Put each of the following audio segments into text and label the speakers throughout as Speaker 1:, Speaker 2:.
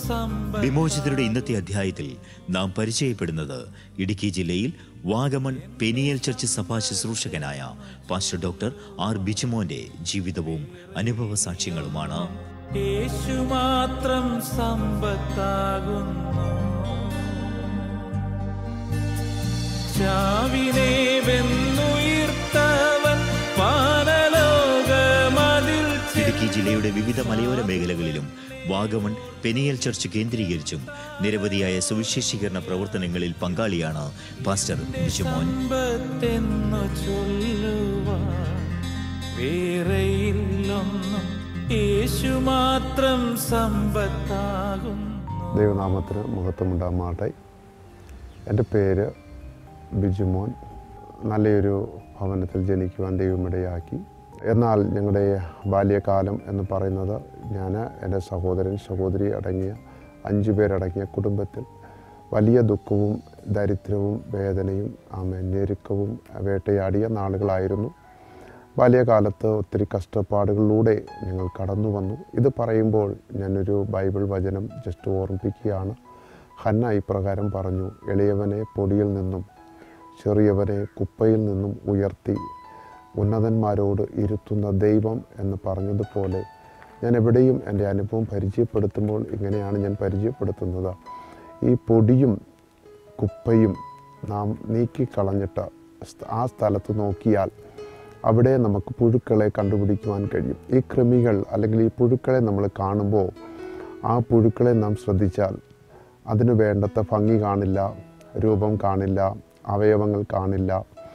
Speaker 1: സമ്പ
Speaker 2: വിമോചിതരുടെ ഇന്നത്തെ അധ്യായത്തിൽ നാം പരിചയപ്പെടുന്നത് ഇടുക്കി ജില്ലയിൽ വാഗമൺ പെനിയൽ ചർച്ച് സഭാ ശുശ്രൂഷകനായ പാസ്റ്റർ ഡോക്ടർ ആർ ബിജുമോന്റെ ജീവിതവും അനുഭവ സാക്ഷ്യങ്ങളുമാണ്
Speaker 1: യേശു മാത്രം സമ്പത്താകുന്നു ചാവിനെ വെന്നുയിർത്തവൻ വാനലോകമതിൽ
Speaker 2: ഇടുക്കി ജില്ലയുടെ വിവിധ മലയോര മേഖലകളിലും വാഗമൺ പെനിയൽ ചർച്ച് കേന്ദ്രീകരിച്ചും നിരവധിയായ സുവിശേഷീകരണ പ്രവർത്തനങ്ങളിൽ പങ്കാളിയാണ് പാസ്റ്റർ ബിജുമോൻ
Speaker 1: സമ്പത്തെന്നു ചൊല്ലുവാൻ വേറെയില്ലൊന്നും യേശു മാത്രം സമ്പത്താകുന്നു
Speaker 3: ദൈവനാമത്തിന് മഹത്വമുണ്ടാമാട്ടെ എൻ്റെ പേര് ബിജുമോൻ നല്ലൊരു ഭവനത്തിൽ ജനിക്കുവാൻ ദൈവമിടയാക്കി എന്നാൽ ഞങ്ങളുടെ ബാല്യകാലം എന്ന് പറയുന്നത് ഞാൻ എൻ്റെ സഹോദരൻ സഹോദരി അടങ്ങിയ അഞ്ചു പേരടങ്ങിയ കുടുംബത്തിൽ വലിയ ദുഃഖവും ദരിദ്രവും വേദനയും ആമേ ഞെരുക്കവും വേട്ടയാടിയ നാളുകളായിരുന്നു ബാല്യകാലത്ത് ഒത്തിരി കഷ്ടപ്പാടുകളിലൂടെ ഞങ്ങൾ കടന്നു വന്നു ഇത് പറയുമ്പോൾ ഞാനൊരു ബൈബിൾ വചനം ജസ്റ്റ് ഓർമ്മിപ്പിക്കുകയാണ് ഹന്ന ഇപ്രകാരം പറഞ്ഞു എളിയവനെ പൊടിയിൽ നിന്നും ചെറിയവനെ കുപ്പയിൽ നിന്നും ഉയർത്തി ഉന്നതന്മാരോട് ഇരുത്തുന്ന ദൈവം എന്ന് പറഞ്ഞതുപോലെ ഞാൻ എവിടെയും എൻ്റെ അനുഭവം പരിചയപ്പെടുത്തുമ്പോൾ ഇങ്ങനെയാണ് ഞാൻ പരിചയപ്പെടുത്തുന്നത് ഈ പൊടിയും കുപ്പയും നാം നീക്കിക്കളഞ്ഞിട്ട് സ്ഥ- ആ സ്ഥലത്ത് നോക്കിയാൽ അവിടെ നമുക്ക് പുഴുക്കളെ കണ്ടുപിടിക്കുവാൻ കഴിയും ഈ കൃമികൾ അല്ലെങ്കിൽ ഈ പുഴുക്കളെ നമ്മൾ കാണുമ്പോൾ ആ പുഴുക്കളെ നാം ശ്രദ്ധിച്ചാൽ അതിന് വേണ്ടത്ര ഭംഗി കാണില്ല രൂപം കാണില്ല അവയവങ്ങൾ കാണില്ല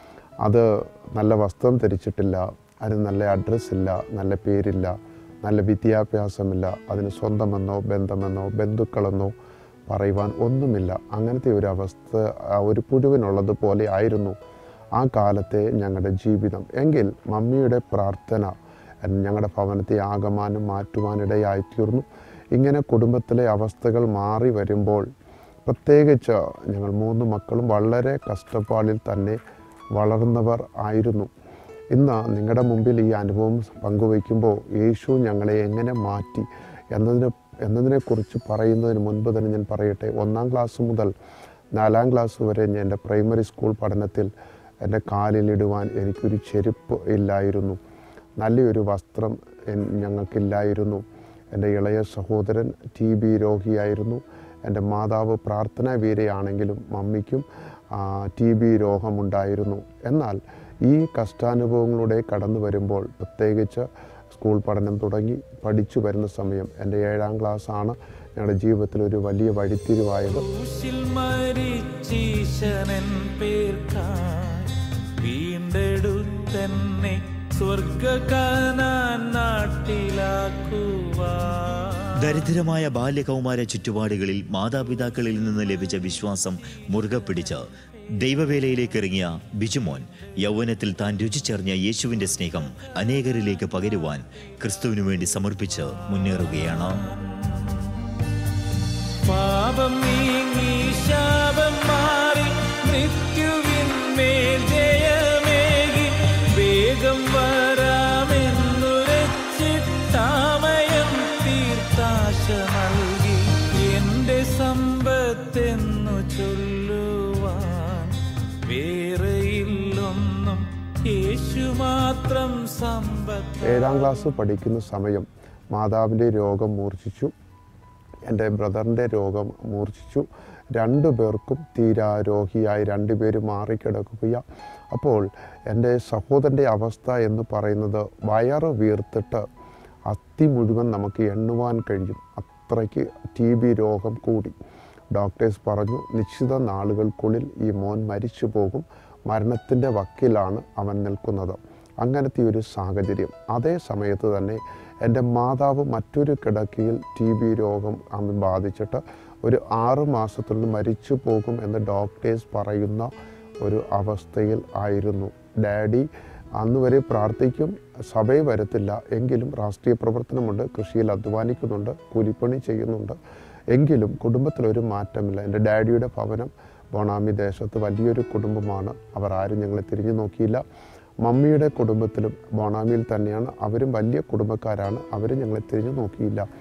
Speaker 3: അത് നല്ല വസ്ത്രം ധരിച്ചിട്ടില്ല അതിന് നല്ല അഡ്രസ്സ് ഇല്ല നല്ല പേരില്ല നല്ല വിദ്യാഭ്യാസമില്ല അതിന് സ്വന്തമെന്നോ ബന്ധമെന്നോ ബന്ധുക്കളെന്നോ പറയുവാൻ ഒന്നുമില്ല അങ്ങനത്തെ ഒരു അവസ്ഥ ആ ഒരു പുഴുവിനുള്ളതുപോലെ ആയിരുന്നു ആ കാലത്തെ ഞങ്ങളുടെ ജീവിതം എങ്കിൽ മമ്മിയുടെ പ്രാർത്ഥന ഞങ്ങളുടെ ഭവനത്തെ ആകമാനം മാറ്റുവാനിടയായിത്തീർന്നു ഇങ്ങനെ കുടുംബത്തിലെ അവസ്ഥകൾ മാറി വരുമ്പോൾ പ്രത്യേകിച്ച് ഞങ്ങൾ മൂന്ന് മക്കളും വളരെ കഷ്ടപ്പാടിൽ തന്നെ വളർന്നവർ ആയിരുന്നു ഇന്ന് നിങ്ങളുടെ മുമ്പിൽ ഈ അനുഭവം പങ്കുവയ്ക്കുമ്പോൾ യേശു ഞങ്ങളെ എങ്ങനെ മാറ്റി എന്നതിനെ എന്നതിനെക്കുറിച്ച് പറയുന്നതിന് മുൻപ് തന്നെ ഞാൻ പറയട്ടെ ഒന്നാം ക്ലാസ് മുതൽ നാലാം ക്ലാസ് വരെ ഞാൻ എൻ്റെ പ്രൈമറി സ്കൂൾ പഠനത്തിൽ എൻ്റെ കാലിലിടുവാൻ എനിക്കൊരു ചെരുപ്പ് ഇല്ലായിരുന്നു നല്ലൊരു വസ്ത്രം എൻ- ഞങ്ങൾക്കില്ലായിരുന്നു എൻ്റെ ഇളയ സഹോദരൻ ടി ബി രോഗിയായിരുന്നു എൻ്റെ മാതാവ് പ്രാർത്ഥനാ വീരയാണെങ്കിലും മമ്മിക്കും ടി ബി രോഗമുണ്ടായിരുന്നു എന്നാൽ ഈ കഷ്ടാനുഭവങ്ങളുടെ കടന്നു വരുമ്പോൾ പ്രത്യേകിച്ച് സ്കൂൾ പഠനം തുടങ്ങി പഠിച്ചു വരുന്ന സമയം എൻ്റെ ഏഴാം ക്ലാസ്സാണ് ഞങ്ങളുടെ ജീവിതത്തിൽ ഒരു വലിയ വഴിത്തിരിവായത്
Speaker 1: ക്രൂശിൽ മരിച്ചീശനൻ പേർക്കായി വീണ്ടെടുത്തന്നെ സ്വർഗകാനാൻ നാട്ടിലാക്കുവാ
Speaker 2: ദരിദ്രമായ ബാല്യകൗമാര ചുറ്റുപാടുകളിൽ മാതാപിതാക്കളിൽ നിന്ന് ലഭിച്ച വിശ്വാസം മുറുകെ പിടിച്ച് ദൈവവേലയിലേക്ക് ഇറങ്ങിയ ബിജുമോൻ യൗവനത്തിൽ താൻ രുചിച്ചറിഞ്ഞ യേശുവിന്റെ സ്നേഹം അനേകരിലേക്ക് പകരുവാൻ ക്രിസ്തുവിനു വേണ്ടി സമർപ്പിച്ച് മുന്നേറുകയാണ്
Speaker 1: പാപം നീങ്ങി ശാപം മാറി മൃത്യുവിന്മേൽ ജയമേകി വേഗം വരാമെന്നുരച്ചിട്ടാമയം തീർത്താശ നൽകി എന്റെ സമ്പത്തെന്നു ചൊല്ലുവാൻ വേറെയില്ലൊന്നും യേശു മാത്രം സമ്പത്ത്
Speaker 3: ഏഴാം ക്ലാസ് പഠിക്കുന്ന സമയം മാതാവിൻ്റെ രോഗം മൂർച്ഛിച്ചു എൻ്റെ ബ്രദറിൻ്റെ രോഗം മൂർച്ഛിച്ചു രണ്ടു പേർക്കും തീരാ രോഗിയായി രണ്ടുപേരും മാറിക്കിടക്കുക അപ്പോൾ എൻ്റെ സഹോദരൻ്റെ അവസ്ഥ എന്ന് പറയുന്നത് വയറ് വീർത്തിട്ട് അസ്ഥി മുഴുവൻ നമുക്ക് എണ്ണുവാൻ കഴിയും അത്രയ്ക്ക് ടി ബി രോഗം കൂടി ഡോക്ടേഴ്സ് പറഞ്ഞു നിശ്ചിത നാളുകൾക്കുള്ളിൽ ഈ മോൻ മരിച്ചു പോകും മരണത്തിൻ്റെ വക്കിലാണ് അവൻ നിൽക്കുന്നത് അങ്ങനത്തെ ഒരു സാഹചര്യം അതേ സമയത്ത് തന്നെ എൻ്റെ മാതാവ് മറ്റൊരു കിടക്കയിൽ ടി ബി രോഗം അമ്മ ബാധിച്ചിട്ട് ഒരു ആറ് മാസത്തിനുള്ളിൽ മരിച്ചു പോകും എന്ന് ഡോക്ടേഴ്സ് പറയുന്ന ഒരു അവസ്ഥയിൽ ആയിരുന്നു ഡാഡി അന്ന് വരെ പ്രാർത്ഥിക്കും സഭയിൽ വരത്തില്ല എങ്കിലും രാഷ്ട്രീയ പ്രവർത്തനമുണ്ട് കൃഷിയിൽ അധ്വാനിക്കുന്നുണ്ട് കൂലിപ്പണി ചെയ്യുന്നുണ്ട് എങ്കിലും കുടുംബത്തിലൊരു മാറ്റമില്ല എൻ്റെ ഡാഡിയുടെ ഭവനം ബോണാമി ദേശത്ത് വലിയൊരു കുടുംബമാണ് അവർ ആരും ഞങ്ങളെ തിരിഞ്ഞു നോക്കിയില്ല മമ്മിയുടെ കുടുംബത്തിലും ബോണാമിയിൽ തന്നെയാണ് അവരും വലിയ കുടുംബക്കാരാണ് അവരും ഞങ്ങളെ തിരിഞ്ഞു നോക്കിയില്ല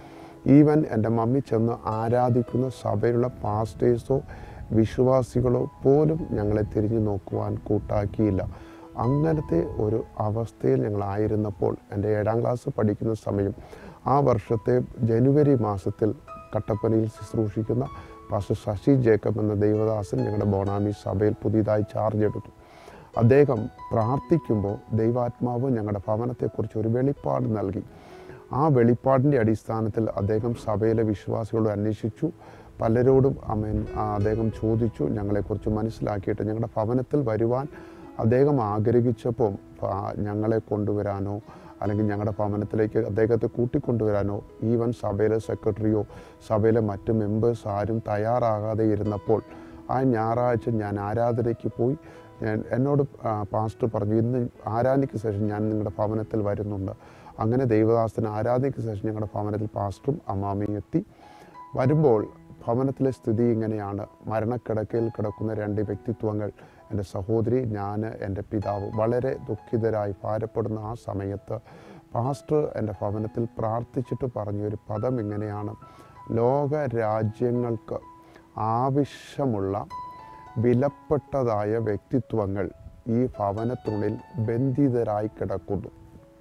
Speaker 3: ഈവൻ എൻ്റെ മമ്മി ചെന്ന് ആരാധിക്കുന്ന സഭയിലുള്ള പാസ്റ്റേഴ്സോ വിശ്വാസികളോ പോലും ഞങ്ങളെ തിരിഞ്ഞു നോക്കുവാൻ കൂട്ടാക്കിയില്ല അങ്ങനത്തെ ഒരു അവസ്ഥയിൽ ഞങ്ങളായിരുന്നപ്പോൾ എൻ്റെ ഏഴാം ക്ലാസ് പഠിക്കുന്ന സമയം ആ വർഷത്തെ ജനുവരി മാസത്തിൽ കട്ടപ്പനയിൽ ശുശ്രൂഷിക്കുന്ന പാസ്റ്റർ ശശി ജേക്കബ് എന്ന ദൈവദാസൻ ഞങ്ങളുടെ ബോണാമി സഭയിൽ പുതിയതായി ചാർജ് എടുത്തു അദ്ദേഹം പ്രാർത്ഥിക്കുമ്പോൾ ദൈവാത്മാവ് ഞങ്ങളുടെ ഭവനത്തെക്കുറിച്ച് ഒരു വെളിപ്പാട് നൽകി ആ വെളിപ്പാടിൻ്റെ അടിസ്ഥാനത്തിൽ അദ്ദേഹം സഭയിലെ വിശ്വാസികളോട് അന്വേഷിച്ചു പലരോടും അമേൻ ആ അദ്ദേഹം ചോദിച്ചു ഞങ്ങളെക്കുറിച്ച് മനസ്സിലാക്കിയിട്ട് ഞങ്ങളുടെ ഭവനത്തിൽ വരുവാൻ അദ്ദേഹം ആഗ്രഹിച്ചപ്പോൾ ആ, ഞങ്ങളെ കൊണ്ടുവരാനോ അല്ലെങ്കിൽ ഞങ്ങളുടെ ഭവനത്തിലേക്ക് അദ്ദേഹത്തെ കൂട്ടിക്കൊണ്ടുവരാനോ ഈവൻ സഭയിലെ സെക്രട്ടറിയോ സഭയിലെ മറ്റ് മെമ്പേഴ്സ് ആരും തയ്യാറാകാതെ ഇരുന്നപ്പോൾ ആ ഞായറാഴ്ച ഞാൻ ആരാധനയ്ക്ക് പോയി ഞാൻ എന്നോട് ആ, പാസ്റ്റർ പറഞ്ഞു ഇന്ന് ആരാധനയ്ക്ക് ശേഷം ഞാൻ നിങ്ങളുടെ ഭവനത്തിൽ വരുന്നുണ്ട് അങ്ങനെ ദൈവദാസന് ആരാധനയ്ക്ക് ശേഷം ഞങ്ങളുടെ ഭവനത്തിൽ പാസ്റ്ററും അമ്മാമിയും എത്തി വരുമ്പോൾ ഭവനത്തിലെ സ്ഥിതി ഇങ്ങനെയാണ് മരണക്കിടക്കയിൽ കിടക്കുന്ന രണ്ട് വ്യക്തിത്വങ്ങൾ എൻ്റെ സഹോദരി ഞാൻ എൻ്റെ പിതാവ് വളരെ ദുഃഖിതരായി ഭാരപ്പെടുന്ന ആ സമയത്ത് പാസ്റ്റർ എൻ്റെ ഭവനത്തിൽ പ്രാർത്ഥിച്ചിട്ട് പറഞ്ഞൊരു പദം ഇങ്ങനെയാണ് ലോക രാജ്യങ്ങൾക്ക് ആവശ്യമുള്ള വിലപ്പെട്ടതായ വ്യക്തിത്വങ്ങൾ ഈ ഭവനത്തിനുള്ളിൽ ബന്ധിതരായി കിടക്കുന്നു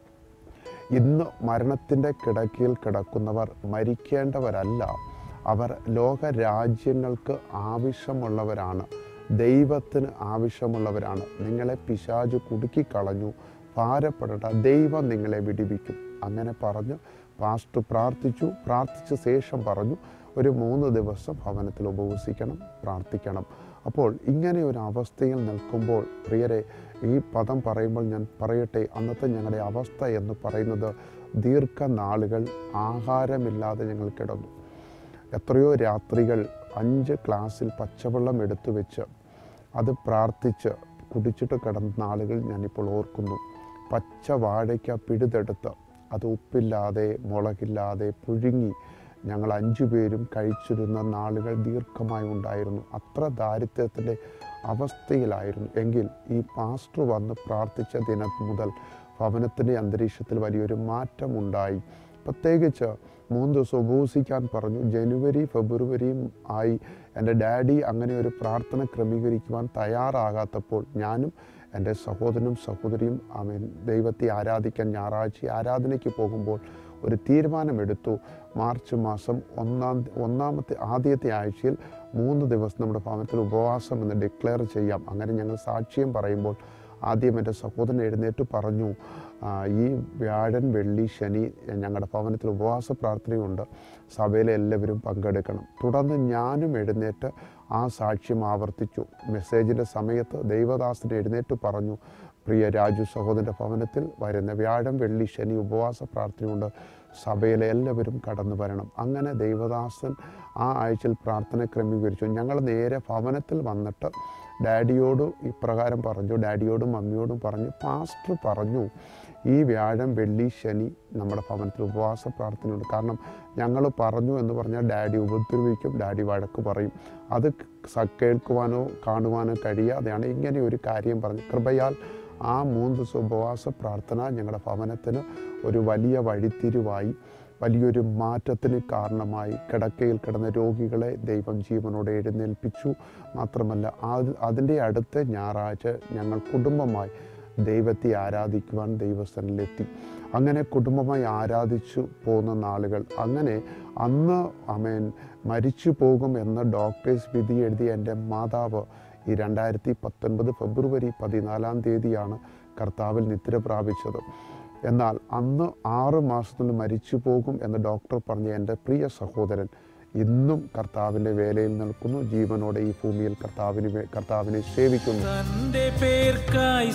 Speaker 3: ഇന്ന് മരണത്തിൻ്റെ കിടക്കയിൽ കിടക്കുന്നവർ മരിക്കേണ്ടവരല്ല അവർ ലോക രാജ്യങ്ങൾക്ക് ആവശ്യമുള്ളവരാണ് ദൈവത്തിന് ആവശ്യമുള്ളവരാണ് നിങ്ങളെ പിശാജ് കുടുക്കിക്കളഞ്ഞു ഭാരപ്പെടേണ്ട ദൈവം നിങ്ങളെ വിടിവിക്കും അങ്ങനെ പറഞ്ഞ് പാസ്റ്റർ പ്രാർത്ഥിച്ചു പ്രാർത്ഥിച്ച ശേഷം പറഞ്ഞു ഒരു മൂന്ന് ദിവസം ഭവനത്തിൽ ഉപവസിക്കണം പ്രാർത്ഥിക്കണം അപ്പോൾ ഇങ്ങനെ ഒരു അവസ്ഥയിൽ നിൽക്കുമ്പോൾ പ്രിയരെ ഈ പദം പറയുമ്പോൾ ഞാൻ പറയട്ടെ അന്നത്തെ ഞങ്ങളുടെ അവസ്ഥ എന്ന് പറയുന്നത് ദീർഘനാളുകൾ ആഹാരമില്ലാതെ ഞങ്ങൾ കിടന്നു എത്രയോ രാത്രികൾ അഞ്ച് ഗ്ലാസ്സിൽ പച്ചവെള്ളം എടുത്തു വെച്ച് അത് പ്രാർത്ഥിച്ച് കുടിച്ചിട്ട് കിടന്ന നാളുകൾ ഞാനിപ്പോൾ ഓർക്കുന്നു പച്ച വാഴയ്ക്ക പിഴുതെടുത്ത് അത് ഉപ്പില്ലാതെ മുളകില്ലാതെ പുഴുങ്ങി ഞങ്ങൾ അഞ്ചു പേരും കഴിച്ചിരുന്ന നാളുകൾ ദീർഘമായി ഉണ്ടായിരുന്നു അത്ര ദാരിദ്ര്യത്തിൻ്റെ അവസ്ഥയിലായിരുന്നു എങ്കിൽ ഈ പാസ്റ്റർ വന്ന് പ്രാർത്ഥിച്ച ദിനം മുതൽ ഭവനത്തിൻ്റെ അന്തരീക്ഷത്തിൽ വലിയൊരു മാറ്റമുണ്ടായി പ്രത്യേകിച്ച് മൂന്ന് ദിവസം ഉപവസിക്കാൻ പറഞ്ഞു ജനുവരി ഫെബ്രുവരിയും ആയി എൻ്റെ ഡാഡി അങ്ങനെ ഒരു പ്രാർത്ഥന ക്രമീകരിക്കുവാൻ തയ്യാറാകാത്തപ്പോൾ ഞാനും എൻ്റെ സഹോദരനും സഹോദരിയും ആമേൻ ദൈവത്തെ ആരാധിക്കാൻ ഞായറാഴ്ച ആരാധനയ്ക്ക് പോകുമ്പോൾ ഒരു തീരുമാനമെടുത്തു മാർച്ച് മാസം ഒന്നാം ഒന്നാമത്തെ ആദ്യത്തെ ആഴ്ചയിൽ മൂന്ന് ദിവസം നമ്മുടെ ഭവനത്തിൽ ഉപവാസം എന്ന് ഡിക്ലെയർ ചെയ്യാം അങ്ങനെ ഞങ്ങൾ സാക്ഷ്യം പറയുമ്പോൾ ആദ്യം എൻ്റെ സഹോദരൻ എഴുന്നേറ്റ് പറഞ്ഞു "ആ, ഈ വ്യാഴൻ വെള്ളി ശനി ഞങ്ങളുടെ ഭവനത്തിൽ ഉപവാസ പ്രാർത്ഥനയുണ്ട് സഭയിലെ എല്ലാവരും പങ്കെടുക്കണം തുടർന്ന് ഞാനും എഴുന്നേറ്റ് ആ സാക്ഷ്യം ആവർത്തിച്ചു മെസ്സേജിൻ്റെ സമയത്ത് ദൈവദാസൻ എഴുന്നേറ്റ് പറഞ്ഞു പ്രിയ രാജു സഹോദരൻ്റെ ഭവനത്തിൽ വരുന്ന വ്യാഴം വെള്ളി ശനി ഉപവാസ പ്രാർത്ഥനയുണ്ട് സഭയിലെ എല്ലാവരും കടന്നു വരണം അങ്ങനെ ദൈവദാസൻ ആ ആഴ്ചയിൽ പ്രാർത്ഥന ക്രമീകരിച്ചു ഞങ്ങൾ നേരെ ഭവനത്തിൽ വന്നിട്ട് ഡാഡിയോട് ഇപ്രകാരം പറഞ്ഞു ഡാഡിയോടും മമ്മിയോടും പറഞ്ഞു പാസ്റ്റർ പറഞ്ഞു ഈ വ്യാഴം വെള്ളി ശനി നമ്മുടെ ഭവനത്തിൽ ഉപവാസ പ്രാർത്ഥനയുണ്ട് കാരണം ഞങ്ങൾ പറഞ്ഞു എന്ന് പറഞ്ഞാൽ ഡാഡി ഉപദ്രവിക്കും ഡാഡി വഴക്ക് പറയും അത് സ- കേൾക്കുവാനോ കാണുവാനോ കഴിയാതെയാണ് ഇങ്ങനെ ഒരു കാര്യം പറഞ്ഞു കൃപയാൽ ആ മൂന്ന് ദിവസം ഉപവാസ പ്രാർത്ഥന ഞങ്ങളുടെ ഭവനത്തിന് ഒരു വലിയ വഴിത്തിരിവായി വലിയൊരു മാറ്റത്തിന് കാരണമായി കിടക്കയിൽ കിടന്ന രോഗികളെ ദൈവം ജീവനോടെ എഴുന്നേൽപ്പിച്ചു മാത്രമല്ല അത് അതിൻ്റെ അടുത്ത ഞായറാഴ്ച ഞങ്ങൾ കുടുംബമായി ദൈവത്തെ ആരാധിക്കുവാൻ ദൈവസ്ഥനിലെത്തി അങ്ങനെ കുടുംബമായി ആരാധിച്ചു പോകുന്ന നാളുകൾ അങ്ങനെ അന്ന് അമേൻ മരിച്ചു പോകും എന്ന് ഡോക്ടേഴ്സ് വിധി എഴുതിയ എൻ്റെ മാതാവ് ഈ രണ്ടായിരത്തി പത്തൊൻപത് ഫെബ്രുവരി പതിനാലാം തീയതിയാണ് കർത്താവിൽ നിദ്ര പ്രാപിച്ചത് എന്നാൽ അന്ന് ആറ് മാസത്തിൽ മരിച്ചു പോകും എന്ന് ഡോക്ടർ പറഞ്ഞ എൻ്റെ പ്രിയ സഹോദരൻ ഇന്നും കർത്താവിൻ്റെ വേലയിൽ നിൽക്കുന്നു ജീവനോടെ ഈ ഭൂമിയിൽ കർത്താവിന് വേ- കർത്താവിനെ സേവിക്കുന്നു
Speaker 1: തന്റെ പേർക്കായി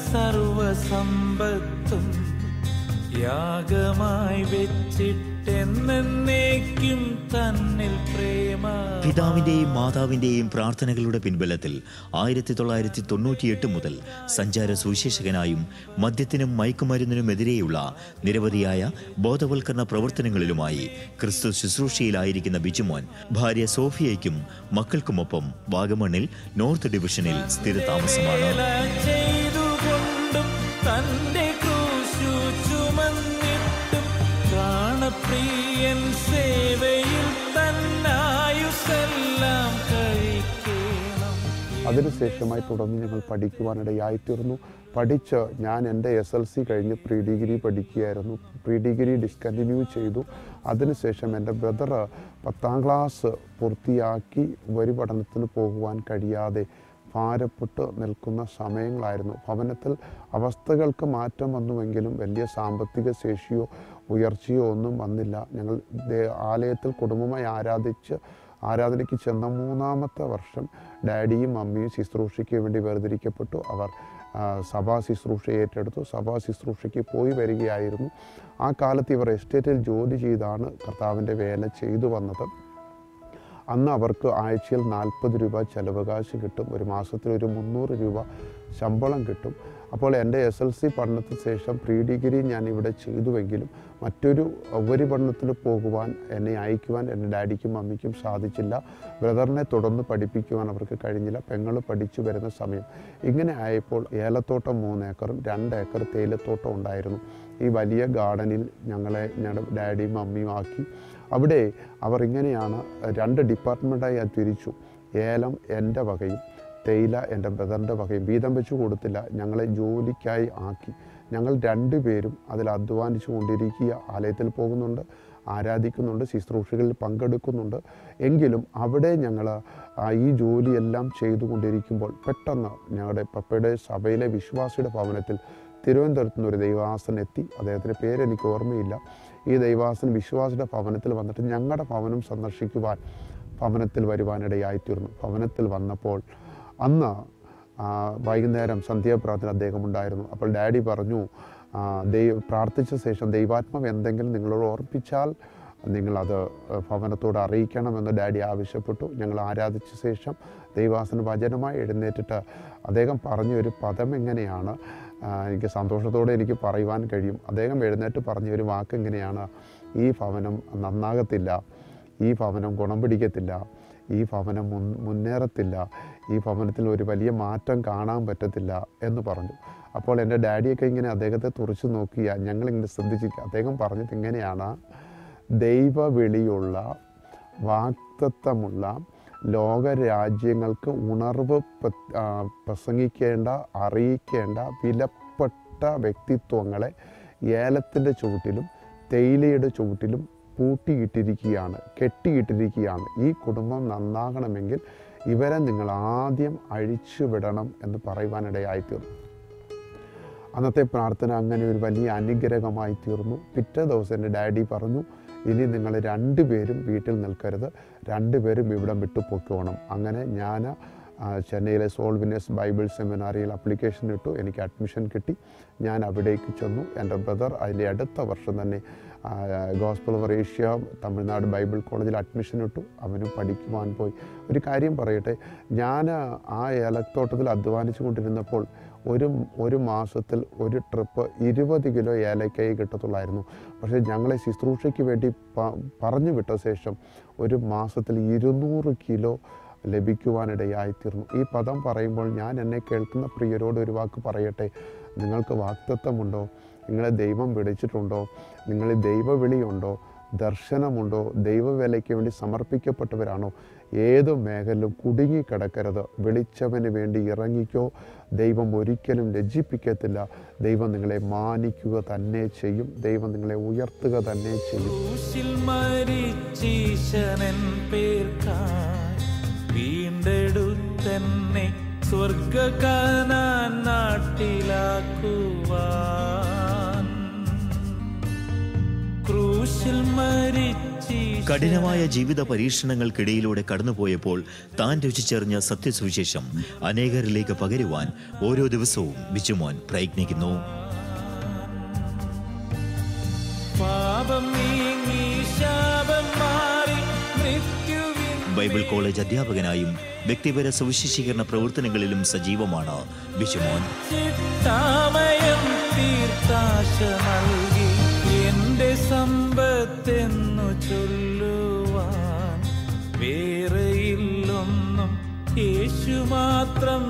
Speaker 1: സർവസമ്പത്തും യാഗമായി വെച്ചിട്ടെന്നേക്കും തന്നിൽ പ്രേമ
Speaker 2: പിതാവിന്റെയും മാതാവിന്റെയും പ്രാർത്ഥനകളുടെ പിൻബലത്തിൽ ആയിരത്തി തൊള്ളായിരത്തി തൊണ്ണൂറ്റിയെട്ട് മുതൽ സഞ്ചാര സുവിശേഷകനായും മദ്യത്തിനും മയക്കുമരുന്നിനുമെതിരെയുള്ള നിരവധിയായ ബോധവൽക്കരണ പ്രവർത്തനങ്ങളിലുമായി ക്രിസ്തു ശുശ്രൂഷയിലായിരിക്കുന്ന ബിജുമോൻ ഭാര്യ സോഫിയയ്ക്കും മക്കൾക്കുമൊപ്പം വാഗമണ്ണിൽ നോർത്ത് ഡിവിഷനിൽ സ്ഥിരതാമസമാണ്
Speaker 1: വേല ചെയ്തുകൊണ്ടും തന്റെ ക്രൂശു ചുമന്നിട്ടും പ്രാണപ്രിയൻ സേവയിൽ
Speaker 3: അതിനുശേഷമായി തുടർന്ന് ഞങ്ങൾ പഠിക്കുവാനിടയായിത്തീർന്നു പഠിച്ച് ഞാൻ എൻ്റെ എസ് എൽ സി കഴിഞ്ഞ് പ്രീ ഡിഗ്രി പഠിക്കുകയായിരുന്നു പ്രീ ഡിഗ്രി ഡിസ്കണ്ടിന്യൂ ചെയ്തു അതിനുശേഷം എൻ്റെ ബ്രദർ പത്താം ക്ലാസ് പൂർത്തിയാക്കി ഉപരിപഠനത്തിന് പോകുവാൻ കഴിയാതെ ഭാരപ്പെട്ട് നിൽക്കുന്ന സമയങ്ങളായിരുന്നു ഭവനത്തിൽ അവസ്ഥകൾക്ക് മാറ്റം വന്നുവെങ്കിലും വലിയ സാമ്പത്തിക ശേഷിയോ ഉയർച്ചയോ ഒന്നും വന്നില്ല ഞങ്ങൾ ദേ- ആലയത്തിൽ കുടുംബമായി ആരാധിച്ച് ആരാധനയ്ക്ക് ചെന്ന മൂന്നാമത്തെ വർഷം ഡാഡിയും മമ്മിയും ശുശ്രൂഷയ്ക്ക് വേണ്ടി വേർതിരിക്കപ്പെട്ടു അവർ ആ, സഭാ ശുശ്രൂഷ ഏറ്റെടുത്തു സഭാ ശുശ്രൂഷയ്ക്ക് പോയി വരികയായിരുന്നു ആ കാലത്ത് ഇവർ എസ്റ്റേറ്റിൽ ജോലി ചെയ്താണ് കർത്താവിൻ്റെ വേല ചെയ്തു വന്നത് അന്ന് അവർക്ക് ആഴ്ചയിൽ നാൽപ്പത് രൂപ ചെലവ് കാശ് കിട്ടും ഒരു മാസത്തിൽ ഒരു മുന്നൂറ് രൂപ ശമ്പളം കിട്ടും അപ്പോൾ എൻ്റെ എസ് എൽ സി പഠനത്തിന് ശേഷം പ്രീ ഡിഗ്രി ഞാൻ ഇവിടെ ചെയ്തുവെങ്കിലും മറ്റൊരു ഉപരിപഠനത്തിന് പോകുവാൻ എന്നെ അയക്കുവാൻ എൻ്റെ ഡാഡിക്കും മമ്മിക്കും സാധിച്ചില്ല ബ്രദറിനെ തുടർന്ന് പഠിപ്പിക്കുവാൻ അവർക്ക് കഴിഞ്ഞില്ല പെങ്ങൾ പഠിച്ചു വരുന്ന സമയം ഇങ്ങനെ ആയപ്പോൾ ഏലത്തോട്ടം മൂന്ന് ഏക്കറും രണ്ട് ഏക്കർ തേയിലത്തോട്ടം ഉണ്ടായിരുന്നു ഈ വലിയ ഗാർഡനിൽ ഞങ്ങളെ ഞങ്ങളുടെ ഡാഡിയും മമ്മിയും ആക്കി അവിടെ അവർ ഇങ്ങനെയാണ് രണ്ട് ഡിപ്പാർട്ട്മെൻറ്റായി അത് തിരിച്ചു ഏലം എൻ്റെ വകയും തേയില എൻ്റെ ബ്രദറിൻ്റെ വകയും വീതം വെച്ച് കൊടുത്തില്ല ഞങ്ങളെ ജോലിക്കായി ആക്കി ഞങ്ങൾ രണ്ടുപേരും അതിൽ അധ്വാനിച്ചു കൊണ്ടിരിക്കുക ആലയത്തിൽ പോകുന്നുണ്ട് ആരാധിക്കുന്നുണ്ട് ശുശ്രൂഷകളിൽ പങ്കെടുക്കുന്നുണ്ട് എങ്കിലും അവിടെ ഞങ്ങൾ ഈ ജോലിയെല്ലാം ചെയ്തുകൊണ്ടിരിക്കുമ്പോൾ പെട്ടെന്ന് ഞങ്ങളുടെ പപ്പയുടെ സഭയിലെ വിശ്വാസിയുടെ ഭവനത്തിൽ തിരുവനന്തപുരത്ത് നിന്ന് ഒരു ദൈവാസൻ എത്തി അദ്ദേഹത്തിൻ്റെ പേരെനിക്ക് ഓർമ്മയില്ല ഈ ദൈവാസൻ വിശ്വാസിയുടെ ഭവനത്തിൽ വന്നിട്ട് ഞങ്ങളുടെ ഭവനം സന്ദർശിക്കുവാൻ ഭവനത്തിൽ വരുവാനിടയായിത്തീർന്നു ഭവനത്തിൽ വന്നപ്പോൾ അന്ന് ആ, വൈകുന്നേരം സന്ധ്യാപ്രാർത്ഥന അദ്ദേഹം ഉണ്ടായിരുന്നു അപ്പോൾ ഡാഡി പറഞ്ഞു ആ, ദൈവ പ്രാർത്ഥിച്ച ശേഷം ദൈവാത്മാവ് എന്തെങ്കിലും നിങ്ങളോട് ഓർപ്പിച്ചാൽ നിങ്ങളത് ഭവനത്തോട് അറിയിക്കണമെന്ന് ഡാഡി ആവശ്യപ്പെട്ടു ഞങ്ങൾ ആരാധിച്ച ശേഷം ദൈവാസന വചനമായി എഴുന്നേറ്റിട്ട് അദ്ദേഹം പറഞ്ഞ ഒരു പദം എങ്ങനെയാണ് ആ, എനിക്ക് സന്തോഷത്തോടെ എനിക്ക് പറയുവാൻ കഴിയും അദ്ദേഹം എഴുന്നേറ്റ് പറഞ്ഞ ഒരു വാക്ക് എങ്ങനെയാണ് ഈ ഭവനം നന്നാകത്തില്ല ഈ ഭവനം ഗുണം പിടിക്കത്തില്ല ഈ ഭവനം മുൻ മുന്നേറത്തില്ല ഈ ഭവനത്തിൽ ഒരു വലിയ മാറ്റം കാണാൻ പറ്റത്തില്ല എന്ന് പറഞ്ഞു അപ്പോൾ എൻ്റെ ഡാഡിയൊക്കെ ഇങ്ങനെ അദ്ദേഹത്തെ തുറച്ചു നോക്കിയ ഞങ്ങളിങ്ങനെ ശ്രദ്ധിച്ചിരിക്കുക അദ്ദേഹം പറഞ്ഞത് ഇങ്ങനെയാണ് ദൈവവിളിയുള്ള വാക്തത്വമുള്ള ലോകരാജ്യങ്ങൾക്ക് ഉണർവ് പ്ര- ആ, പ്രസംഗിക്കേണ്ട അറിയിക്കേണ്ട വിലപ്പെട്ട വ്യക്തിത്വങ്ങളെ ഏലത്തിൻ്റെ ചുവട്ടിലും തേയിലയുടെ ചുവട്ടിലും പൂട്ടിയിട്ടിരിക്കുകയാണ് കെട്ടിയിട്ടിരിക്കുകയാണ് ഈ കുടുംബം നന്നാകണമെങ്കിൽ ഇവരെ നിങ്ങൾ ആദ്യം അഴിച്ചുവിടണം എന്ന് പറയുവാനിടയായിത്തീർന്നു അന്നത്തെ പ്രാർത്ഥന അങ്ങനെ ഒരു വലിയ അനുഗ്രഹമായി തീർന്നു പിറ്റേ ദിവസം എൻ്റെ ഡാഡി പറഞ്ഞു ഇനി നിങ്ങൾ രണ്ടുപേരും വീട്ടിൽ നിൽക്കരുത് രണ്ടുപേരും ഇവിടം വിട്ടു പൊക്കോണം അങ്ങനെ ഞാൻ ആ, ചെന്നൈയിലെ സോൾവിനസ് ബൈബിൾ സെമിനാറിയിൽ അപ്ലിക്കേഷൻ ഇട്ടു എനിക്ക് അഡ്മിഷൻ കിട്ടി ഞാൻ അവിടേക്ക് ചെന്നു എൻ്റെ ബ്രദർ അതിൻ്റെ അടുത്ത വർഷം തന്നെ gospel of Asia Tamil Nadu bible കോളേജിൽ അഡ്മിഷൻ ഇട്ടു അവനും പഠിക്കുവാൻ പോയി ഒരു കാര്യം പറയട്ടെ ഞാൻ ആ ഏലത്തോട്ടത്തിൽ അധ്വാനിച്ചു കൊണ്ടിരുന്നപ്പോൾ ഒരു ഒരു മാസത്തിൽ ഒരു ട്രിപ്പ് ഇരുപത് കിലോ ഏലക്കായി കിട്ടത്തുള്ളായിരുന്നു പക്ഷേ ഞങ്ങളെ ശുശ്രൂഷയ്ക്ക് വേണ്ടി പ- പറഞ്ഞു വിട്ട ശേഷം ഒരു മാസത്തിൽ ഇരുന്നൂറ് കിലോ ലഭിക്കുവാനിടയായിത്തീർന്നു ഈ പദം പറയുമ്പോൾ ഞാൻ എന്നെ കേൾക്കുന്ന പ്രിയരോട് ഒരു വാക്ക് പറയട്ടെ നിങ്ങൾക്ക് വാക്തത്വമുണ്ടോ നിങ്ങളെ ദൈവം വിളിച്ചിട്ടുണ്ടോ നിങ്ങളിൽ ദൈവവിളിയുണ്ടോ ദർശനമുണ്ടോ ദൈവവേലയ്ക്ക് വേണ്ടി സമർപ്പിക്കപ്പെട്ടവരാണോ ഏത് മേഖലയിലും കുടുങ്ങിക്കിടക്കരുത് വിളിച്ചവന് വേണ്ടി ഇറങ്ങിക്കോ ദൈവം ഒരിക്കലും ലജ്ജിപ്പിക്കത്തില്ല ദൈവം നിങ്ങളെ മാനിക്കുക തന്നെ ചെയ്യും ദൈവം നിങ്ങളെ ഉയർത്തുക തന്നെ ചെയ്യും
Speaker 1: ക്രൂശിൽ മരിച്ചീശനൻ പേർക്കായി വീണ്ടെടുത്തെന്നെ സ്വർഗകാനാൻ നാട്ടിലാക്കുവാൻ ക്രൂശിൽ മരിച്ചീശ
Speaker 2: കഠിനമായ ജീവിത പരീക്ഷണങ്ങൾക്കിടയിലൂടെ കടന്നുപോയപ്പോൾ താൻ രുചിച്ചെറിഞ്ഞ സത്യസുവിശേഷം അനേകരിലേക്ക് പകരുവാൻ ഓരോ ദിവസവും ബിജുമോൻ പ്രയത്നിക്കുന്നു
Speaker 1: പാപം നീങ്ങി ശാപം മാറി മൃത്യുവിൻ
Speaker 2: ബൈബിൾ കോളേജ് അധ്യാപകനായും വ്യക്തിപര സുവിശേഷീകരണ പ്രവർത്തനങ്ങളിലും സജീവമാണ് ബിജുമോൻ
Speaker 1: ചിട്ടാമയം തീർത്താശ നൽകി എന്റെ സമ്പത്തെന്നു ചൊല്ലുവാൻ വേറെയില്ലൊന്നും യേശു മാത്രം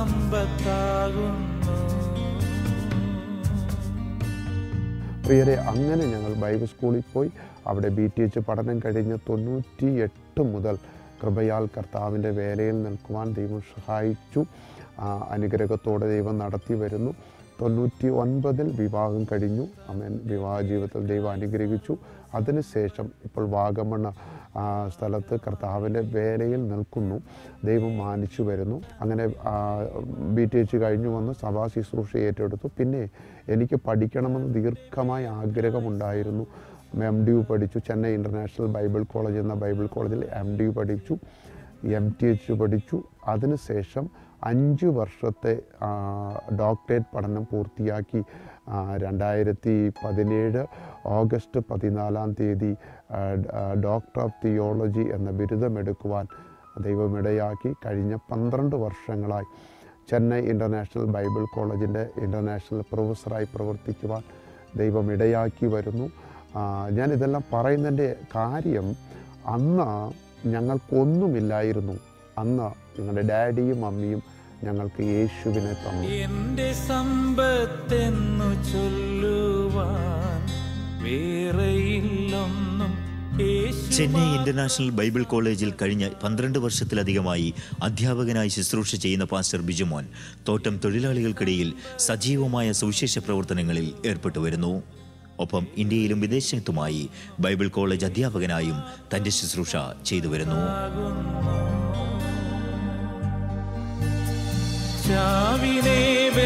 Speaker 1: സമ്പത്താകുന്നു
Speaker 3: പ്രിയരെ അങ്ങനെ ഞങ്ങൾ ബൈബിൾ സ്കൂളിൽ പോയി അവിടെ ബി ടി എച്ച് പഠനം കഴിഞ്ഞ് തൊണ്ണൂറ്റി എട്ട് മുതൽ കൃപയാൽ കർത്താവിൻ്റെ വേലയിൽ നിൽക്കുവാൻ ദൈവം സഹായിച്ചു ആ, അനുഗ്രഹത്തോടെ ദൈവം നടത്തി വരുന്നു തൊണ്ണൂറ്റി ഒൻപതിൽ വിവാഹം കഴിഞ്ഞു അമ്മൻ വിവാഹ ജീവിതത്തിൽ ദൈവം അനുഗ്രഹിച്ചു അതിനുശേഷം ഇപ്പോൾ വാഗമണ്ണ ആ, സ്ഥലത്ത് കർത്താവിൻ്റെ വേലയിൽ നിൽക്കുന്നു ദൈവം മാനിച്ചു വരുന്നു അങ്ങനെ ബി ടി എച്ച് കഴിഞ്ഞു വന്ന് സഭാ ശുശ്രൂഷ ഏറ്റെടുത്തു പിന്നെ എനിക്ക് പഠിക്കണമെന്ന് ദീർഘമായ ആഗ്രഹമുണ്ടായിരുന്നു എം ഡി യു പഠിച്ചു ചെന്നൈ ഇൻ്റർനാഷണൽ ബൈബിൾ കോളേജ് എന്ന ബൈബിൾ കോളേജിൽ എം ഡി യു പഠിച്ചു എം ടി എച്ച് പഠിച്ചു അതിനുശേഷം അഞ്ച് വർഷത്തെ ആ, ഡോക്ടറേറ്റ് പഠനം പൂർത്തിയാക്കി ആ, രണ്ടായിരത്തി പതിനേഴ് ഓഗസ്റ്റ് പതിനാലാം തീയതി ആ, ഡ- ആ, ഡോക്ടർ ഓഫ് തിയോളജി എന്ന ബിരുദമെടുക്കുവാൻ ദൈവമിടയാക്കി കഴിഞ്ഞ പന്ത്രണ്ട് വർഷങ്ങളായി ചെന്നൈ ഇൻ്റർനാഷണൽ ബൈബിൾ കോളേജിൻ്റെ ഇൻ്റർനാഷണൽ പ്രൊഫസറായി പ്രവർത്തിക്കുവാൻ ദൈവം ഇടയാക്കി വരുന്നു ആ, ഞാനിതെല്ലാം പറയുന്നതിൻ്റെ കാര്യം അന്ന് ഞങ്ങൾക്കൊന്നുമില്ലായിരുന്നു അന്ന് ഞങ്ങളുടെ ഡാഡിയും മമ്മിയും ഞങ്ങൾക്ക് യേശുവിനെ തന്നു
Speaker 1: എന്റെ സമ്പത്തെന്നു ചൊല്ലുവാൻ വേറെയില്ലൊന്നും യേശു
Speaker 2: ചെന്നൈ ഇന്റർനാഷണൽ ബൈബിൾ കോളേജിൽ കഴിഞ്ഞ പന്ത്രണ്ട് വർഷത്തിലധികമായി അധ്യാപകനായി ശുശ്രൂഷ ചെയ്യുന്ന പാസ്റ്റർ ബിജുമോൻ തോട്ടം തൊഴിലാളികൾക്കിടയിൽ സജീവമായ സുവിശേഷ പ്രവർത്തനങ്ങളിൽ ഏർപ്പെട്ടു വരുന്നു ഒപ്പം ഇന്ത്യയിലും വിദേശത്തുമായി ബൈബിൾ കോളേജ് അധ്യാപകനായും തന്റെ ശുശ്രൂഷ ചെയ്തു വരുന്നു
Speaker 1: ചാവിനെ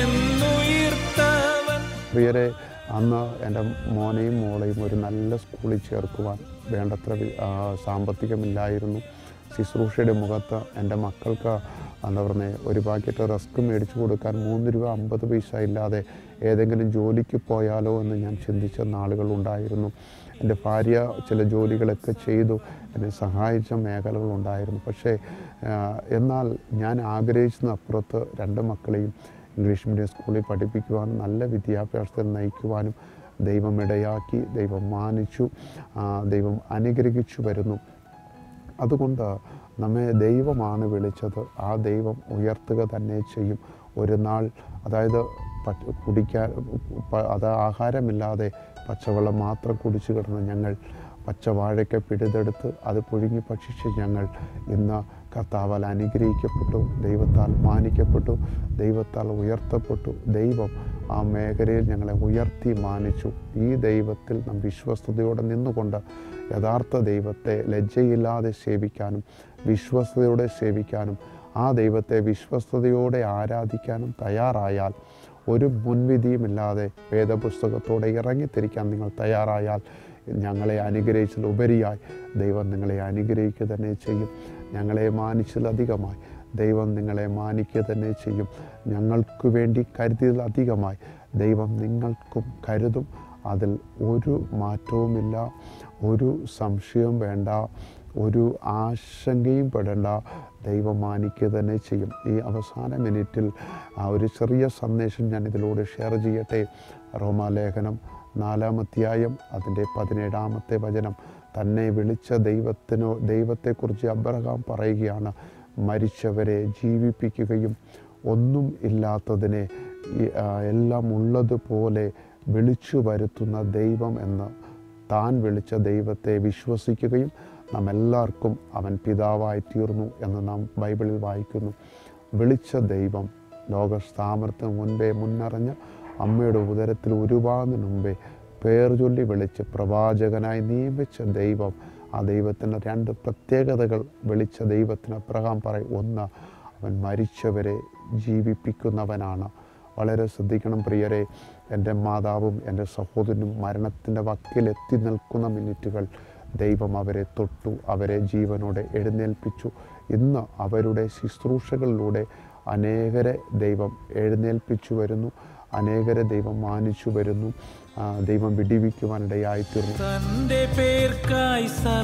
Speaker 1: വെന്നുയർത്തവൻ
Speaker 3: പ്രിയരെ അന്ന് എൻ്റെ മോനെയും മോളെയും ഒരു നല്ല സ്കൂളിൽ ചേർക്കുവാൻ വേണ്ടത്ര വി- ആ, സാമ്പത്തികമില്ലായിരുന്നു ശുശ്രൂഷയുടെ മുഖത്ത് എൻ്റെ മക്കൾക്ക് എന്താ പറയുന്നത് ഒരു പാക്കറ്റ് റസ്ക് മേടിച്ചു കൊടുക്കാൻ മൂന്ന് രൂപ അമ്പത് പൈസ ഇല്ലാതെ ഏതെങ്കിലും ജോലിക്ക് പോയാലോ എന്ന് ഞാൻ ചിന്തിച്ച നാളുകളുണ്ടായിരുന്നു എൻ്റെ ഭാര്യ ചില ജോലികളൊക്കെ ചെയ്തു എന്നെ സഹായിച്ച മേഖലകളുണ്ടായിരുന്നു പക്ഷേ ആ, എന്നാൽ ഞാൻ ആഗ്രഹിച്ചതിനപ്പുറത്ത് രണ്ട് മക്കളെയും ഇംഗ്ലീഷ് മീഡിയം സ്കൂളിൽ പഠിപ്പിക്കുവാനും നല്ല വിദ്യാഭ്യാസത്തിൽ നയിക്കുവാനും ദൈവം ഇടയാക്കി ദൈവം മാനിച്ചു ആ, ദൈവം അനുഗ്രഹിച്ചു വരുന്നു അതുകൊണ്ട് നമ്മെ ദൈവമാണ് വിളിച്ചത് ആ ദൈവം ഉയർത്തുക തന്നെ ചെയ്യും ഒരു നാൾ അതായത് പച്ച കുടിക്കാൻ പ- അത് ആഹാരമില്ലാതെ പച്ചവെള്ളം മാത്രം കുടിച്ചു കിടന്ന ഞങ്ങൾ പച്ചവാഴയ്ക്ക പിഴുതെടുത്ത് അത് പുഴുങ്ങി ഭക്ഷിച്ച് ഞങ്ങൾ ഇന്ന് കർത്താവാൽ അനുഗ്രഹിക്കപ്പെട്ടു ദൈവത്താൽ മാനിക്കപ്പെട്ടു ദൈവത്താൽ ഉയർത്തപ്പെട്ടു ദൈവം ആ മേഖലയിൽ ഞങ്ങളെ ഉയർത്തി മാനിച്ചു ഈ ദൈവത്തിൽ നാം വിശ്വസ്തയോടെ നിന്നുകൊണ്ട് യഥാർത്ഥ ദൈവത്തെ ലജ്ജയില്ലാതെ സേവിക്കാനും വിശ്വസ്തയോടെ സേവിക്കാനും ആ ദൈവത്തെ വിശ്വസ്തയോടെ ആരാധിക്കാനും തയ്യാറായാൽ ഒരു മുൻവിധിയുമില്ലാതെ വേദപുസ്തകത്തോടെ ഇറങ്ങിത്തിരിക്കാൻ നിങ്ങൾ തയ്യാറായാൽ ഞങ്ങളെ അനുഗ്രഹിച്ചതിലുപരിയായി ദൈവം നിങ്ങളെ അനുഗ്രഹിക്കുക തന്നെ ചെയ്യും ഞങ്ങളെ മാനിച്ചതിലധികമായി ദൈവം നിങ്ങളെ മാനിക്കുക തന്നെ ചെയ്യും ഞങ്ങൾക്ക് വേണ്ടി കരുതിയതിലധികമായി ദൈവം നിങ്ങൾക്കും കരുതും അതിൽ ഒരു മാറ്റവുമില്ല ഒരു സംശയവും വേണ്ട ഒരു ആശങ്കയും പെടേണ്ട ദൈവം മാനിക്കുക തന്നെ ചെയ്യും ഈ അവസാന മിനിറ്റിൽ ആ ഒരു ചെറിയ സന്ദേശം ഞാൻ ഇതിലൂടെ ഷെയർ ചെയ്യട്ടെ റോമാലേഖനം നാലാമധ്യായം അതിൻ്റെ പതിനേഴാമത്തെ വചനം തന്നെ വിളിച്ച ദൈവത്തിനോ ദൈവത്തെക്കുറിച്ച് അബ്രഹാം പറയുകയാണ് മരിച്ചവരെ ജീവിപ്പിക്കുകയും ഒന്നും ഇല്ലാത്തതിനെ ഈ, ആ, എല്ലാം ഉള്ളതുപോലെ വിളിച്ചു വരുത്തുന്ന ദൈവം എന്ന് താൻ വിളിച്ച ദൈവത്തെ വിശ്വസിക്കുകയും നാം എല്ലാവർക്കും അവൻ പിതാവായി തീർന്നു എന്ന് നാം ബൈബിളിൽ വായിക്കുന്നു വിളിച്ച ദൈവം ലോകസ്ഥാമരത്തിന് മുൻപേ മുന്നറിഞ്ഞ് അമ്മയുടെ ഉദരത്തിൽ ഉരുവാകുന്നതിന് മുമ്പേ പേർ ചൊല്ലി വിളിച്ച് പ്രവാചകനായി നിയമിച്ച ദൈവം ആ ദൈവത്തിൻ്റെ രണ്ട് പ്രത്യേകതകൾ വിളിച്ച ദൈവത്തിന് അബ്രഹാം പറയും ഒന്ന് അവൻ മരിച്ചവരെ ജീവിപ്പിക്കുന്നവനാണ് വളരെ ശ്രദ്ധിക്കണം പ്രിയരെ എൻ്റെ മാതാവും എൻ്റെ സഹോദരനും മരണത്തിൻ്റെ വക്കിലെത്തി നിൽക്കുന്ന മിനിറ്റുകൾ ദൈവം അവരെ തൊട്ടു അവരെ ജീവനോടെ എഴുന്നേൽപ്പിച്ചു ഇന്ന് അവരുടെ ശുശ്രൂഷകളിലൂടെ അനേകരെ ദൈവം എഴുന്നേൽപ്പിച്ചു വരുന്നു അനേകരെ ദൈവം മാനിച്ചു വരുന്നു ആ, ദൈവം വിടിവിക്കുവാനിടയായിത്തീർന്നു
Speaker 1: തന്റെ പേർക്കായി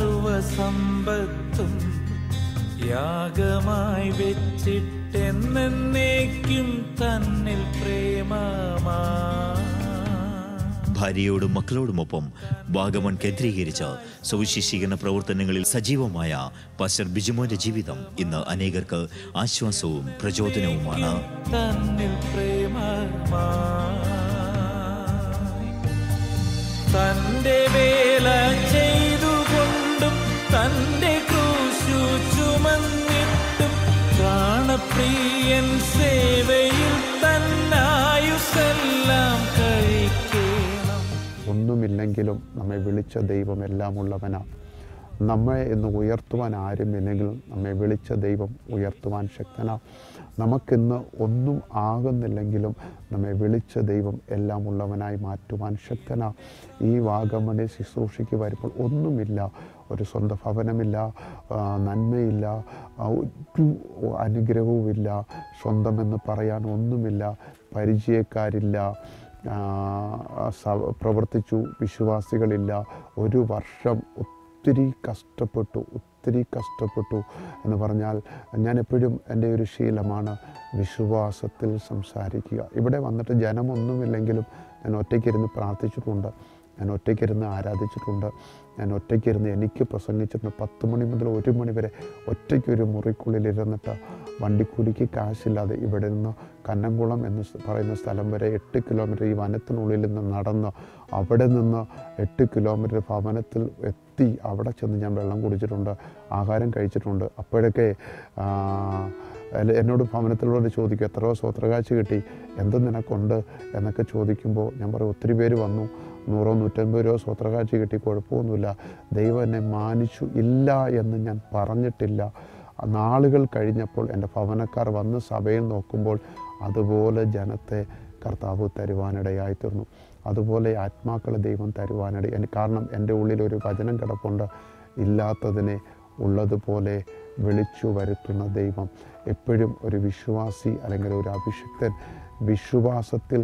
Speaker 1: സർവസമ്പത്തും യാഗമായി വെച്ചിട്ടെന്നേക്കും തന്നിൽ പ്രേമമാ
Speaker 2: ഭാര്യയോടും മക്കളോടുമൊപ്പം വാഗമൺ കേന്ദ്രീകരിച്ച സുവിശേഷീകരണ പ്രവർത്തനങ്ങളിൽ സജീവമായ പാസ്റ്റർ ബിജുമോന്റെ ജീവിതം ഇന്ന് അനേകർക്ക് ആശ്വാസവും പ്രചോദനവുമാണ്
Speaker 1: തന്നിൽ പ്രേമമാ തന്റെ വേല ചെയ്തുകൊണ്ടും തന്റെ ക്രൂശു ചുമ പ്രിയൻ സേവയിൽ തന്നായുസെല്ലാം കഴിക്കണം
Speaker 3: ഒന്നുമില്ലെങ്കിലും നമ്മെ വിളിച്ച ദൈവം എല്ലാം ഉള്ളവനാ നമ്മെ ഇന്ന് ഉയർത്തുവാൻ ആരുമില്ലെങ്കിലും നമ്മെ വിളിച്ച ദൈവം ഉയർത്തുവാൻ ശക്തനാ നമുക്കിന്ന് ഒന്നും ആകുന്നില്ലെങ്കിലും നമ്മെ വിളിച്ച ദൈവം എല്ലാം ഉള്ളവനായി മാറ്റുവാൻ ശക്തനാ ഈ വാഗമണി ശുശ്രൂഷയ്ക്ക് വരുമ്പോൾ ഒന്നുമില്ല ഒരു സ്വന്തം ഭവനമില്ല ആ, നന്മയില്ല ആ, ഒരു അനുഗ്രഹവുമില്ല സ്വന്തമെന്ന് പറയാൻ ഒന്നുമില്ല പരിചയക്കാരില്ല ആ, സ- പ്രവർത്തിച്ചു വിശ്വാസികളില്ല ഒരു വർഷം ഒത്തിരി കഷ്ടപ്പെട്ടു ഒത്തിരി കഷ്ടപ്പെട്ടു എന്ന് പറഞ്ഞാൽ ഞാൻ എപ്പോഴും എൻ്റെ ഒരു ശീലമാണ് വിശ്വാസത്തിൽ സംസാരിക്കുക ഇവിടെ വന്നിട്ട് ജനമൊന്നുമില്ലെങ്കിലും ഞാൻ ഒറ്റയ്ക്കിരുന്ന് പ്രാർത്ഥിച്ചിട്ടുണ്ട് ഞാൻ ഒറ്റയ്ക്കിരുന്ന് ആരാധിച്ചിട്ടുണ്ട് ഞാൻ ഒറ്റയ്ക്കിരുന്ന് എനിക്ക് പ്രസംഗിച്ചിട്ടുണ്ട് പത്ത് മണി മുതൽ ഒരു മണി വരെ ഒറ്റയ്ക്കൊരു മുറിക്കുള്ളിൽ ഇരുന്നിട്ട് വണ്ടിക്കൂലിക്ക് കാശില്ലാതെ ഇവിടെ നിന്ന് കന്നംകുളം എന്ന് സ് പറയുന്ന സ്ഥലം വരെ എട്ട് കിലോമീറ്റർ ഈ വനത്തിനുള്ളിൽ നിന്ന് നടന്ന് അവിടെ നിന്ന് എട്ട് കിലോമീറ്റർ ഭവനത്തിൽ എത്തി അവിടെ ചെന്ന് ഞാൻ വെള്ളം കുടിച്ചിട്ടുണ്ട് ആഹാരം കഴിച്ചിട്ടുണ്ട് അപ്പോഴൊക്കെ ആ, അല്ല- എന്നോട് ഭവനത്തിലുള്ളവർ ചോദിക്കും എത്രയോ സ്വത്രകാഴ്ച കിട്ടി എന്ത് നിനക്കുണ്ട് എന്നൊക്കെ ചോദിക്കുമ്പോൾ ഞാൻ പറയും ഒത്തിരി പേര് വന്നു നൂറോ നൂറ്റൻപത് രൂപ സ്വത്രകാഴ്ച കിട്ടി കുഴപ്പമൊന്നുമില്ല ദൈവം എന്നെ മാനിച്ചു ഇല്ല എന്ന് ഞാൻ പറഞ്ഞിട്ടില്ല നാളുകൾ കഴിഞ്ഞപ്പോൾ എൻ്റെ ഭവനക്കാർ വന്ന് സഭയിൽ നോക്കുമ്പോൾ അതുപോലെ ജനത്തെ കർത്താവ് തരുവാനിടയായി തീർന്നു അതുപോലെ ആത്മാക്കളെ ദൈവം തരുവാനിട എനി- കാരണം എൻ്റെ ഉള്ളിൽ ഒരു വചനം കിടപ്പുണ്ട് ഇല്ലാത്തതിനെ ഉള്ളതുപോലെ വിളിച്ചു വരുത്തുന്ന ദൈവം എപ്പോഴും ഒരു വിശ്വാസി അല്ലെങ്കിൽ ഒരു അഭിഷിക്തൻ വിശ്വാസത്തിൽ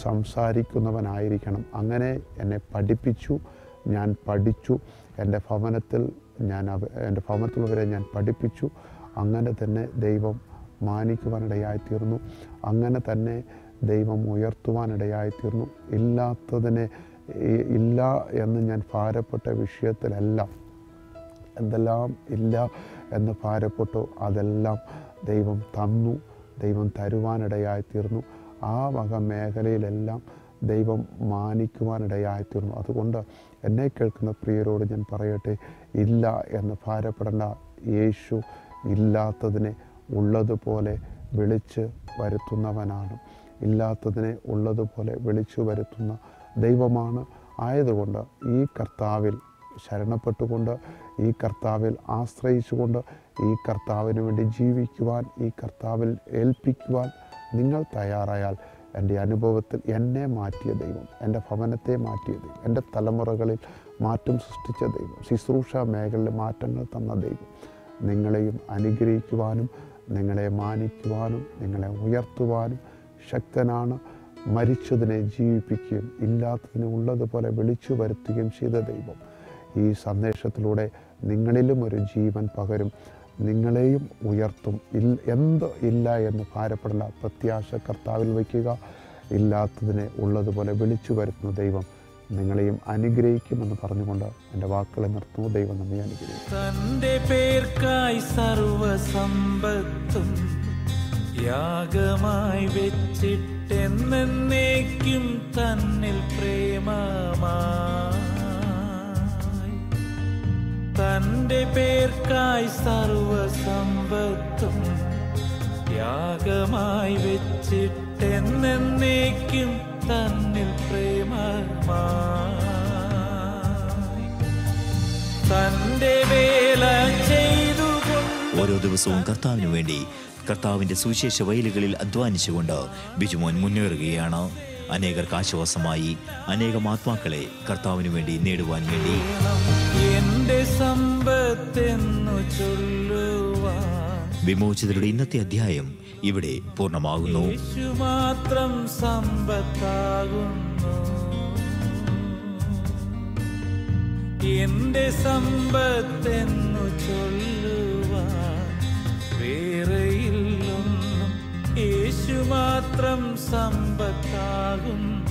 Speaker 3: സംസാരിക്കുന്നവനായിരിക്കണം അങ്ങനെ എന്നെ പഠിപ്പിച്ചു ഞാൻ പഠിച്ചു എൻ്റെ ഭവനത്തിൽ ഞാൻ അവ- എൻ്റെ ഭവനത്തിലുള്ളവരെ ഞാൻ പഠിപ്പിച്ചു അങ്ങനെ തന്നെ ദൈവം മാനിക്കുവാനിടയായിത്തീർന്നു അങ്ങനെ തന്നെ ദൈവം ഉയർത്തുവാനിടയായിത്തീർന്നു ഇല്ലാത്തതിനെ ഇ- ഇല്ല എന്ന് ഞാൻ ഭാരപ്പെട്ട വിഷയത്തിലെല്ലാം എന്തെല്ലാം ഇല്ല എന്ന് ഭാരപ്പെട്ടു അതെല്ലാം ദൈവം തന്നു ദൈവം തരുവാനിടയായിത്തീർന്നു ആ വക മേഖലയിലെല്ലാം ദൈവം മാനിക്കുവാനിടയായിത്തീർന്നു അതുകൊണ്ട് എന്നെ കേൾക്കുന്ന പ്രിയരോട് ഞാൻ പറയട്ടെ ഇല്ല എന്ന് ഭാരപ്പെടേണ്ട യേശു ഇല്ലാത്തതിനെ ഉള്ളതുപോലെ വിളിച്ച് വരുത്തുന്നവനാണ് ഇല്ലാത്തതിനെ ഉള്ളതുപോലെ വിളിച്ചു വരുത്തുന്ന ദൈവമാണ് ആയതുകൊണ്ട് ഈ കർത്താവിൽ ശരണപ്പെട്ടുകൊണ്ട് ഈ കർത്താവിൽ ആശ്രയിച്ചുകൊണ്ട് ഈ കർത്താവിന് വേണ്ടി ജീവിക്കുവാൻ ഈ കർത്താവിൽ ഏൽപ്പിക്കുവാൻ നിങ്ങൾ തയ്യാറായാൽ എൻ്റെ അനുഭവത്തിൽ എന്നെ മാറ്റിയ ദൈവം എൻ്റെ ഭവനത്തെ മാറ്റിയ ദൈവം എൻ്റെ തലമുറകളിൽ മാറ്റം സൃഷ്ടിച്ച ദൈവം ശുശ്രൂഷ മേഖലയിൽ മാറ്റങ്ങൾ തന്ന ദൈവം നിങ്ങളെയും അനുഗ്രഹിക്കുവാനും നിങ്ങളെ മാനിക്കുവാനും നിങ്ങളെ ഉയർത്തുവാനും ശക്തനാണ് മരിച്ചതിനെ ജീവിപ്പിക്കുകയും ഇല്ലാത്തതിനെ ഉള്ളതുപോലെ വിളിച്ചു വരുത്തുകയും ചെയ്ത ദൈവം ഈ സന്ദേശത്തിലൂടെ നിങ്ങളിലും ഒരു ജീവൻ പകരും നിങ്ങളെയും ഉയർത്തും ഇൽ എന്ത് ഇല്ല എന്ന് ഭാരപ്പെടേണ്ട പ്രത്യാശ കർത്താവിൽ വയ്ക്കുക ഇല്ലാത്തതിനെ ഉള്ളതുപോലെ വിളിച്ചു വരുത്തുന്ന ദൈവം നിങ്ങളെയും അനുഗ്രഹിക്കുമെന്ന് പറഞ്ഞുകൊണ്ട് എൻ്റെ വാക്കുകളെ നിർത്തുന്നു ദൈവം നമ്മെ അനുഗ്രഹിക്കും
Speaker 1: തന്റെ പേർക്കായി സർവസമ്പത്തും യാഗമായി വെച്ചിട്ടെന്നേക്കും തന്നിൽ പ്രേമമായി തന്റെ പേർക്കായി സർവസമ്പത്തും യാഗമായി വെച്ചിട്ടെന്നേക്കും തന്നിൽ പ്രേമമായി തന്റെ വേല ചെയ്തുകൊണ്ട്
Speaker 2: ഓരോ ദിവസവും കർത്താവിന് വേണ്ടി കർത്താവിന്റെ സുവിശേഷ വയലുകളിൽ അധ്വാനിച്ചുകൊണ്ട് ബിജുമോൻ മുന്നേറുകയാണ് അനേകർക്ക് ആശ്വാസമായി അനേകം ആത്മാക്കളെ കർത്താവിന് വേണ്ടി നേടുവാൻ വേണ്ടി
Speaker 1: എന്റെ സമ്പത്തെന്നു ചൊല്ലുവാൻ
Speaker 2: വിമോചിതരുടെ ഇന്നത്തെ അധ്യായം ഇവിടെ പൂർണ്ണമാകുന്നു
Speaker 1: യേശു മാത്രം സമ്പത്താകുന്നു എന്റെ സമ്പത്തെന്നു ചൊല്ലുവാൻ വേറെയില്ലൊന്നും യേശു മാത്രം സമ്പത്താകുന്നു